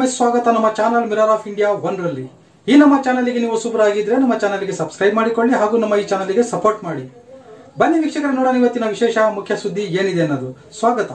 ಮತ್ತೊಮ್ಮೆ ಸ್ವಾಗತ ನಮ್ಮ channel Mirror of India one ರಲ್ಲಿ ಈ ನಮ್ಮ ಚಾನಲ್ಗೆ ನೀವು ಹೊಸಬರಾಗಿದ್ರೆ ನಮ್ಮ ಚಾನಲ್ಗೆ ಸಬ್ಸ್ಕ್ರೈಬ್ ಮಾಡಿಕೊಳ್ಳಿ ಹಾಗೂ ನಮ್ಮ ಈ ಚಾನಲ್ಗೆ ಸಪೋರ್ಟ್ ಮಾಡಿ ಬನ್ನಿ ವೀಕ್ಷಕರ ನೋಡೋಣ ಇವತ್ತಿನ ವಿಶೇಷ ಮುಖ್ಯ ಸುದ್ದಿ ಏನಿದೆ ಅನ್ನೋದು ಸ್ವಾಗತ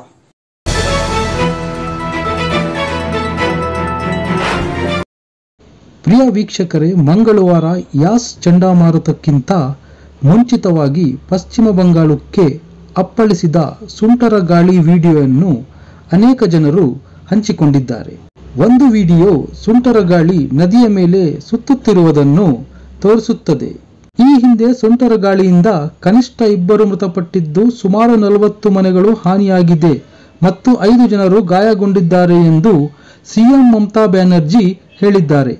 ಪ್ರಿಯ ವೀಕ್ಷಕರೇ ಮಂಗಳವಾರ ಯಾಸ್ ಚಂಡಮಾರುತಕ್ಕಿಂತ ಮುಂಚಿತವಾಗಿ ಪಶ್ಚಿಮ ಬಂಗಾಳಕ್ಕೆ ಅಪ್ಪಳಿಸಿದ ಸುಂಟರ ಗಾಳಿ ವಿಡಿಯೋವನ್ನು ಅನೇಕ ಜನರು ಹಂಚಿಕೊಂಡಿದ್ದಾರೆ ಒಂದು ವಿಡಿಯೋ ಸುಂಟರ ಗಾಳಿ ನದಿಯ ಮೇಲೆ ಸುತ್ತುತ್ತಿರುವುದನ್ನು ತೋರಿಸುತ್ತದೆ ಈ ಹಿಂದೆ ಸುಂಟರ ಗಾಳಿಯಿಂದ ಕನಿಷ್ಠ ಇಬ್ಬರು ಮೃತಪಟ್ಟಿದ್ದು ಸುಮಾರು ನಲವತ್ತು ಮನೆಗಳು ಹಾನಿಯಾಗಿದೆ ಮತ್ತು ಐದು ಜನರು ಗಾಯಗೊಂಡಿದ್ದಾರೆ ಎಂದು ಸಿಎಂ ಮಮತಾ ಬ್ಯಾನರ್ಜಿ ಹೇಳಿದ್ದಾರೆ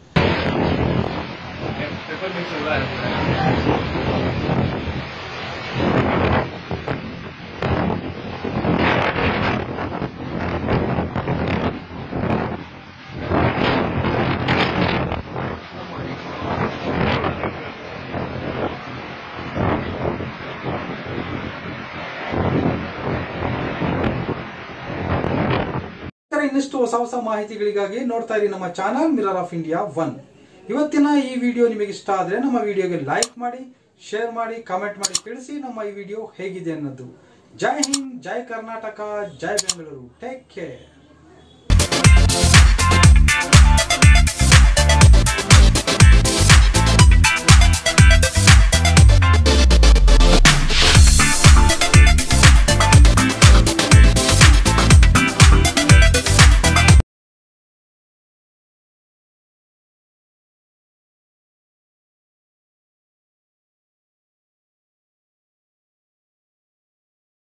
ಇತರ ಇನ್ನಷ್ಟು ಹೊಸ ಹೊಸ ಮಾಹಿತಿಗಳಿಗಾಗಿ ನೋಡ್ತಾ ಇರಿ ನಮ್ಮ channel Mirror of India one ಇವತ್ತಿನ ಈ ವಿಡಿಯೋ ನಿಮಗೆ ಇಷ್ಟ ಆದ್ರೆ ನಮ್ಮ ವಿಡಿಯೋಗೆ ಲೈಕ್ ಮಾಡಿ ಶೇರ್ ಮಾಡಿ ಕಾಮೆಂಟ್ ಮಾಡಿ ತಿಳಿಸಿ ನಮ್ಮ ಈ ವಿಡಿಯೋ ಹೇಗಿದೆ ಅನ್ನೋದು ಜೈ ಹಿಂದ್ ಜೈ ಕರ್ನಾಟಕ ಜೈ ಬೆಂಗಳೂರು ಟೇಕ್ ಕೇರ್